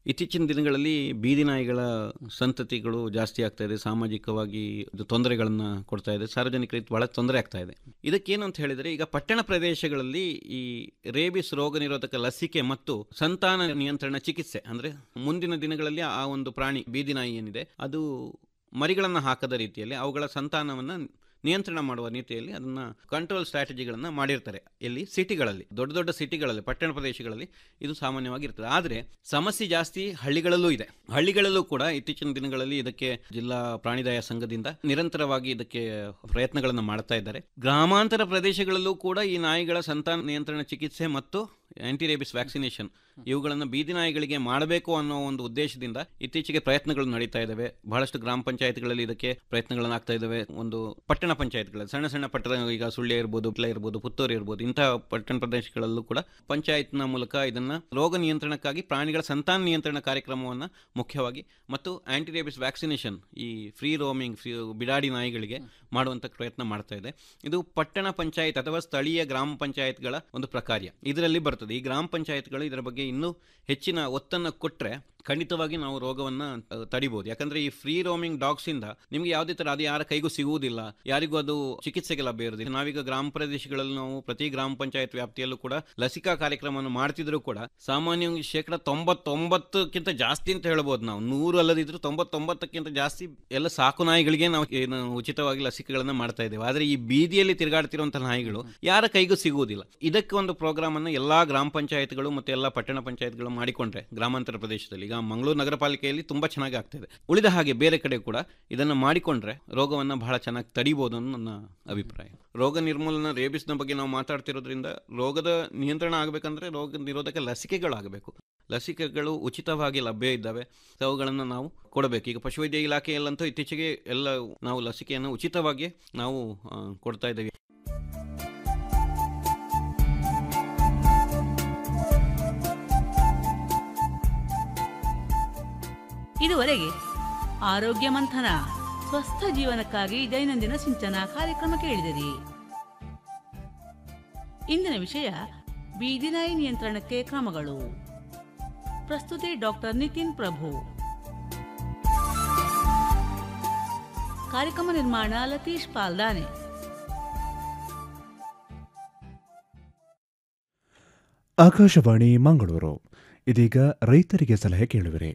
ಇತ್ತೀಚಿನ ದಿನಗಳಲ್ಲಿ ಬೀದಿ ನಾಯಿಗಳ ಸಂತತಿಗಳು ಜಾಸ್ತಿ ಆಗ್ತಾ ಇದೆ ಸಾಮಾಜಿಕವಾಗಿ ಇದು ತೊಂದರೆಗಳನ್ನು ಕೊಡ್ತಾ ಇದೆ ಸಾರ್ವಜನಿಕರಿಗೆ ಬಹಳ ತೊಂದರೆ ಆಗ್ತಾ ಇದೆ ಇದಕ್ಕೇನು ಅಂತ ಹೇಳಿದರೆ ಈಗ ಪಟ್ಟಣ ಪ್ರದೇಶಗಳಲ್ಲಿ ಈ ರೇಬಿಸ್ ರೋಗ ನಿರೋಧಕ ಲಸಿಕೆ ಮತ್ತು ಸಂತಾನ ನಿಯಂತ್ರಣ ಚಿಕಿತ್ಸೆ ಅಂದರೆ ಮುಂದಿನ ದಿನಗಳಲ್ಲಿ ಆ ಒಂದು ಪ್ರಾಣಿ ಬೀದಿ ನಾಯಿ ಏನಿದೆ ಅದು ಮರಿಗಳನ್ನು ಹಾಕದ ರೀತಿಯಲ್ಲಿ ಅವುಗಳ ಸಂತಾನವನ್ನು ನಿಯಂತ್ರಣ ಮಾಡುವ ನೀತಿಯಲ್ಲಿ ಅದನ್ನು ಕಂಟ್ರೋಲ್ ಸ್ಟ್ರಾಟಜಿಗಳನ್ನು ಮಾಡಿರ್ತಾರೆ ಎಲ್ಲಿ ಸಿಟಿಗಳಲ್ಲಿ ದೊಡ್ಡ ದೊಡ್ಡ ಸಿಟಿಗಳಲ್ಲಿ ಪಟ್ಟಣ ಪ್ರದೇಶಗಳಲ್ಲಿ ಇದು ಸಾಮಾನ್ಯವಾಗಿರ್ತದೆ ಆದರೆ ಸಮಸ್ಯೆ ಜಾಸ್ತಿ ಹಳ್ಳಿಗಳಲ್ಲೂ ಇದೆ ಹಳ್ಳಿಗಳಲ್ಲೂ ಕೂಡ ಇತ್ತೀಚಿನ ದಿನಗಳಲ್ಲಿ ಇದಕ್ಕೆ ಜಿಲ್ಲಾ ಪ್ರಾಣಿದಯ ಸಂಘದಿಂದ ನಿರಂತರವಾಗಿ ಇದಕ್ಕೆ ಪ್ರಯತ್ನಗಳನ್ನು ಮಾಡ್ತಾ ಇದ್ದಾರೆ ಗ್ರಾಮಾಂತರ ಪ್ರದೇಶಗಳಲ್ಲೂ ಕೂಡ ಈ ನಾಯಿಗಳ ಸಂತಾನ ನಿಯಂತ್ರಣ ಚಿಕಿತ್ಸೆ ಮತ್ತು ಆಂಟಿ ರೇಬಿಸ್ ವ್ಯಾಕ್ಸಿನೇಷನ್ ಇವುಗಳನ್ನು ಬೀದಿ ನಾಯಿಗಳಿಗೆ ಮಾಡಬೇಕು ಅನ್ನೋ ಒಂದು ಉದ್ದೇಶದಿಂದ ಇತ್ತೀಚೆಗೆ ಪ್ರಯತ್ನಗಳು ನಡೀತಾ ಇದ್ದಾವೆ ಬಹಳಷ್ಟು ಗ್ರಾಮ ಪಂಚಾಯತ್ಗಳಲ್ಲಿ ಇದಕ್ಕೆ ಪ್ರಯತ್ನಗಳನ್ನು ಆಗ್ತಾ ಇದ್ದಾವೆ ಒಂದು ಪಟ್ಟಣ ಪಂಚಾಯತ್ಗಳಲ್ಲಿ ಸಣ್ಣ ಸಣ್ಣ ಪಟ್ಟಣ ಈಗ ಸುಳ್ಯ ಇರ್ಬೋದು ಪಿಲ್ಲ ಇರ್ಬೋದು ಪುತ್ತೂರು ಇರ್ಬೋದು ಇಂತಹ ಪಟ್ಟಣ ಪ್ರದೇಶಗಳಲ್ಲೂ ಕೂಡ ಪಂಚಾಯತ್ನ ಮೂಲಕ ಇದನ್ನ ರೋಗ ನಿಯಂತ್ರಣಕ್ಕಾಗಿ ಪ್ರಾಣಿಗಳ ಸಂತಾನ ನಿಯಂತ್ರಣ ಕಾರ್ಯಕ್ರಮವನ್ನು ಮುಖ್ಯವಾಗಿ ಮತ್ತು ಆಂಟಿ ರೇಬಿಸ್ ವ್ಯಾಕ್ಸಿನೇಷನ್ ಈ ಫ್ರೀ ರೋಮಿಂಗ್ ಫ್ರೀ ಬಿಡಾಡಿ ನಾಯಿಗಳಿಗೆ ಮಾಡುವಂಥ ಪ್ರಯತ್ನ ಮಾಡ್ತಾ ಇದೆ ಇದು ಪಟ್ಟಣ ಪಂಚಾಯತ್ ಅಥವಾ ಸ್ಥಳೀಯ ಗ್ರಾಮ ಪಂಚಾಯತ್ಗಳ ಒಂದು ಪ್ರಕಾರ್ಯ ಇದರಲ್ಲಿ ಬರ್ತದೆ ಈ ಗ್ರಾಮ ಪಂಚಾಯತ್ಗಳು ಇದರ ಬಗ್ಗೆ ಇನ್ನೂ ಹೆಚ್ಚಿನ ಒತ್ತನ್ನು ಕೊಟ್ಟರೆ ಖಂಡಿತವಾಗಿ ನಾವು ರೋಗವನ್ನು ತಡಿಬಹುದು ಯಾಕಂದ್ರೆ ಈ ಫ್ರೀ ರೋಮಿಂಗ್ ಡಾಗ್ಸ್ ಇಂದ ನಿಮಗೆ ಯಾವುದೇ ತರ ಅದು ಯಾರ ಕೈಗೂ ಸಿಗುವುದಿಲ್ಲ ಯಾರಿಗೂ ಅದು ಚಿಕಿತ್ಸೆಗೆ ಲಭ್ಯ ಇರುವುದಿಲ್ಲ ನಾವೀಗ ಗ್ರಾಮ ಪ್ರದೇಶಗಳಲ್ಲಿ ನಾವು ಪ್ರತಿ ಗ್ರಾಮ ಪಂಚಾಯತ್ ವ್ಯಾಪ್ತಿಯಲ್ಲೂ ಕೂಡ ಲಸಿಕಾ ಕಾರ್ಯಕ್ರಮವನ್ನು ಮಾಡ್ತಿದ್ರು ಕೂಡ ಸಾಮಾನ್ಯವಾಗಿ ಶೇಕಡ ತೊಂಬತ್ತೊಂಬತ್ತಕ್ಕಿಂತ ಜಾಸ್ತಿ ಅಂತ ಹೇಳ್ಬೋದು ನಾವು ನೂರು ಅಲ್ಲದಿದ್ರು ತೊಂಬತ್ತೊಂಬತ್ತಕ್ಕಿಂತ ಜಾಸ್ತಿ ಎಲ್ಲ ಸಾಕು ನಾಯಿಗಳಿಗೆ ನಾವು ಏನು ಉಚಿತವಾಗಿ ಲಸಿಕೆಗಳನ್ನು ಮಾಡ್ತಾ ಇದ್ದೇವೆ ಆದರೆ ಈ ಬೀದಿಯಲ್ಲಿ ತಿರುಗಾಡ್ತಿರುವಂತಹ ನಾಯಿಗಳು ಯಾರ ಕೈಗೂ ಸಿಗುವುದಿಲ್ಲ ಇದಕ್ಕೆ ಒಂದು ಪ್ರೋಗ್ರಾಮ್ ಅನ್ನು ಎಲ್ಲಾ ಗ್ರಾಮ ಪಂಚಾಯತ್ಗಳು ಮತ್ತು ಎಲ್ಲ ಪಟ್ಟಣ ಪಂಚಾಯತ್ಗಳು ಮಾಡಿಕೊಂಡ್ರೆ ಗ್ರಾಮಾಂತರ ಪ್ರದೇಶದಲ್ಲಿ ಈಗ ಮಂಗಳೂರು ನಗರ ಪಾಲಿಕೆಯಲ್ಲಿ ತುಂಬಾ ಚೆನ್ನಾಗಿ ಆಗ್ತಿದೆ ಉಳಿದ ಹಾಗೆ ಬೇರೆ ಕಡೆ ಕೂಡ ಇದನ್ನು ಮಾಡಿಕೊಂಡ್ರೆ ರೋಗವನ್ನು ಬಹಳ ಚೆನ್ನಾಗಿ ತಡಿಬಹುದು ಅನ್ನೋ ನನ್ನ ಅಭಿಪ್ರಾಯ ರೋಗ ನಿರ್ಮೂಲನ ರೇಬಿಸ್ನ ಬಗ್ಗೆ ನಾವು ಮಾತಾಡ್ತಿರೋದ್ರಿಂದ ರೋಗದ ನಿಯಂತ್ರಣ ಆಗಬೇಕಂದ್ರೆ ರೋಗ ನಿರೋಧಕ ಲಸಿಕೆಗಳಾಗಬೇಕು ಲಸಿಕೆಗಳು ಉಚಿತವಾಗಿ ಲಭ್ಯ ಇದ್ದಾವೆ ಅವುಗಳನ್ನು ನಾವು ಕೊಡಬೇಕು ಈಗ ಪಶುವೈದ್ಯ ಇಲಾಖೆಯಲ್ಲಂತೂ ಇತ್ತೀಚೆಗೆ ಎಲ್ಲ ನಾವು ಲಸಿಕೆಯನ್ನು ಉಚಿತವಾಗಿ ನಾವು ಆ, ಕೊಡ್ತಾ ಇದ್ದೇವೆ ಇದುವರೆಗೆ ಆರೋಗ್ಯ ಮಂಥನ ಸ್ವಸ್ಥ ಜೀವನಕ್ಕಾಗಿ ದೈನಂದಿನ ಸಿಂಚನ ಕಾರ್ಯಕ್ರಮ ಕೇಳಿದಿರಿ ಇಂದಿನ ವಿಷಯ ಬೀದಿನಾಯಿ ನಿಯಂತ್ರಣಕ್ಕೆ ಕ್ರಮಗಳು ಪ್ರಸ್ತುತಿ ಡಾಕ್ಟರ್ ನಿತಿನ್ ಪ್ರಭು ಕಾರ್ಯಕ್ರಮ ನಿರ್ಮಾಣ ಲತೀಶ್ ಪಾಲ್ದಾನೆ ಆಕಾಶವಾಣಿ ಮಂಗಳೂರು ಇದೀಗ ರೈತರಿಗೆ ಸಲಹೆ ಕೇಳುವಿರಿ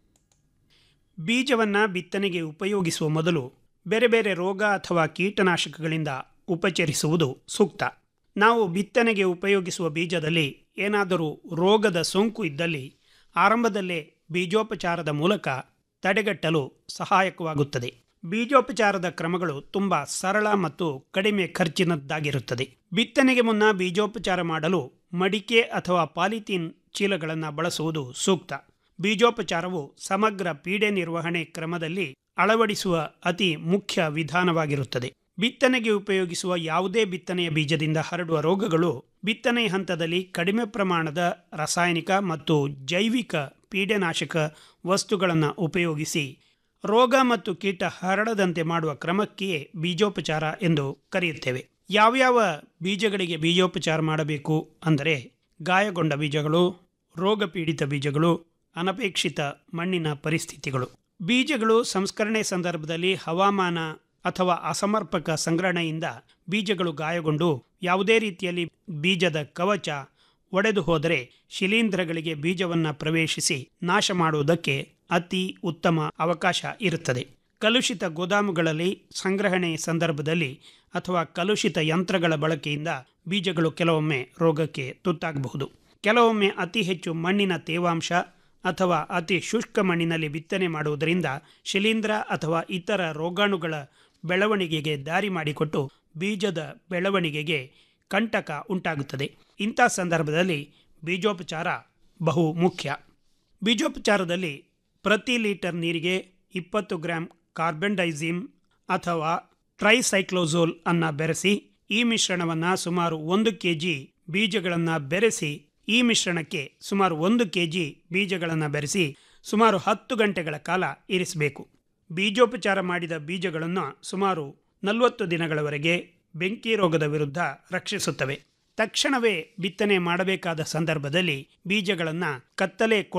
ಬೀಜವನ್ನು ಬಿತ್ತನೆಗೆ ಉಪಯೋಗಿಸುವ ಮೊದಲು ಬೇರೆ ಬೇರೆ ರೋಗ ಅಥವಾ ಕೀಟನಾಶಕಗಳಿಂದ ಉಪಚರಿಸುವುದು ಸೂಕ್ತ ನಾವು ಬಿತ್ತನೆಗೆ ಉಪಯೋಗಿಸುವ ಬೀಜದಲ್ಲಿ ಏನಾದರೂ ರೋಗದ ಸೋಂಕು ಇದ್ದಲ್ಲಿ ಆರಂಭದಲ್ಲೇ ಬೀಜೋಪಚಾರದ ಮೂಲಕ ತಡೆಗಟ್ಟಲು ಸಹಾಯಕವಾಗುತ್ತದೆ ಬೀಜೋಪಚಾರದ ಕ್ರಮಗಳು ತುಂಬ ಸರಳ ಮತ್ತು ಕಡಿಮೆ ಖರ್ಚಿನದ್ದಾಗಿರುತ್ತದೆ ಬಿತ್ತನೆಗೆ ಮುನ್ನ ಬೀಜೋಪಚಾರ ಮಾಡಲು ಮಡಿಕೆ ಅಥವಾ ಪಾಲಿಥೀನ್ ಚೀಲಗಳನ್ನು ಬಳಸುವುದು ಸೂಕ್ತ ಬೀಜೋಪಚಾರವು ಸಮಗ್ರ ಪೀಡೆ ನಿರ್ವಹಣೆ ಕ್ರಮದಲ್ಲಿ ಅಳವಡಿಸುವ ಅತಿ ಮುಖ್ಯ ವಿಧಾನವಾಗಿರುತ್ತದೆ ಬಿತ್ತನೆಗೆ ಉಪಯೋಗಿಸುವ ಯಾವುದೇ ಬಿತ್ತನೆಯ ಬೀಜದಿಂದ ಹರಡುವ ರೋಗಗಳು ಬಿತ್ತನೆಯ ಹಂತದಲ್ಲಿ ಕಡಿಮೆ ಪ್ರಮಾಣದ ರಾಸಾಯನಿಕ ಮತ್ತು ಜೈವಿಕ ಪೀಡೆನಾಶಕ ವಸ್ತುಗಳನ್ನು ಉಪಯೋಗಿಸಿ ರೋಗ ಮತ್ತು ಕೀಟ ಹರಡದಂತೆ ಮಾಡುವ ಕ್ರಮಕ್ಕೆ ಬೀಜೋಪಚಾರ ಎಂದು ಕರೆಯುತ್ತೇವೆ ಯಾವ್ಯಾವ ಬೀಜಗಳಿಗೆ ಬೀಜೋಪಚಾರ ಮಾಡಬೇಕು ಅಂದರೆ ಗಾಯಗೊಂಡ ಬೀಜಗಳು ರೋಗಪೀಡಿತ ಬೀಜಗಳು ಅನಪೇಕ್ಷಿತ ಮಣ್ಣಿನ ಪರಿಸ್ಥಿತಿಗಳು ಬೀಜಗಳು ಸಂಸ್ಕರಣೆ ಸಂದರ್ಭದಲ್ಲಿ ಹವಾಮಾನ ಅಥವಾ ಅಸಮರ್ಪಕ ಸಂಗ್ರಹಣೆಯಿಂದ ಬೀಜಗಳು ಗಾಯಗೊಂಡು ಯಾವುದೇ ರೀತಿಯಲ್ಲಿ ಬೀಜದ ಕವಚ ಒಡೆದು ಹೋದರೆ ಶಿಲೀಂಧ್ರಗಳಿಗೆ ಬೀಜವನ್ನು ಪ್ರವೇಶಿಸಿ ನಾಶ ಮಾಡುವುದಕ್ಕೆ ಅತಿ ಉತ್ತಮ ಅವಕಾಶ ಇರುತ್ತದೆ ಕಲುಷಿತ ಗೋದಾಮುಗಳಲ್ಲಿ ಸಂಗ್ರಹಣೆ ಸಂದರ್ಭದಲ್ಲಿ ಅಥವಾ ಕಲುಷಿತ ಯಂತ್ರಗಳ ಬಳಕೆಯಿಂದ ಬೀಜಗಳು ಕೆಲವೊಮ್ಮೆ ರೋಗಕ್ಕೆ ತುತ್ತಾಗಬಹುದು ಕೆಲವೊಮ್ಮೆ ಅತಿ ಹೆಚ್ಚು ಮಣ್ಣಿನ ತೇವಾಂಶ ಅಥವಾ ಅತಿ ಶುಷ್ಕ ಮಣ್ಣಿನಲ್ಲಿ ಬಿತ್ತನೆ ಮಾಡುವುದರಿಂದ ಶಿಲೀಂಧ್ರ ಅಥವಾ ಇತರ ರೋಗಾಣುಗಳ ಬೆಳವಣಿಗೆಗೆ ದಾರಿ ಮಾಡಿಕೊಟ್ಟು ಬೀಜದ ಬೆಳವಣಿಗೆಗೆ ಕಂಟಕ ಉಂಟಾಗುತ್ತದೆ ಇಂಥ ಸಂದರ್ಭದಲ್ಲಿ ಬೀಜೋಪಚಾರ ಬಹು ಮುಖ್ಯ ಬೀಜೋಪಚಾರದಲ್ಲಿ ಪ್ರತಿ ಲೀಟರ್ ನೀರಿಗೆ ಇಪ್ಪತ್ತು ಗ್ರಾಂ ಕಾರ್ಬೆಂಡೈಸಿಮ್ ಅಥವಾ ಟ್ರೈಸೈಕ್ಲೋಸೋಲ್ ಅನ್ನು ಬೆರೆಸಿ ಈ ಮಿಶ್ರಣವನ್ನು ಸುಮಾರು ಒಂದು ಕೆ ಜಿ ಬೀಜಗಳನ್ನು ಬೆರೆಸಿ ಈ ಮಿಶ್ರಣಕ್ಕೆ ಸುಮಾರು ಒಂದು ಕೆ ಜಿ ಬೀಜಗಳನ್ನು ಬೆರೆಸಿ ಸುಮಾರು ಹತ್ತು ಗಂಟೆಗಳ ಕಾಲ ಇರಿಸಬೇಕು ಬೀಜೋಪಚಾರ ಮಾಡಿದ ಬೀಜಗಳನ್ನು ಸುಮಾರು ನಲವತ್ತು ದಿನಗಳವರೆಗೆ ಬೆಂಕಿ ರೋಗದ ವಿರುದ್ಧ ರಕ್ಷಿಸುತ್ತವೆ ತಕ್ಷಣವೇ ಬಿತ್ತನೆ ಮಾಡಬೇಕಾದ ಸಂದರ್ಭದಲ್ಲಿ ಬೀಜಗಳನ್ನು ಕತ್ತಲೆ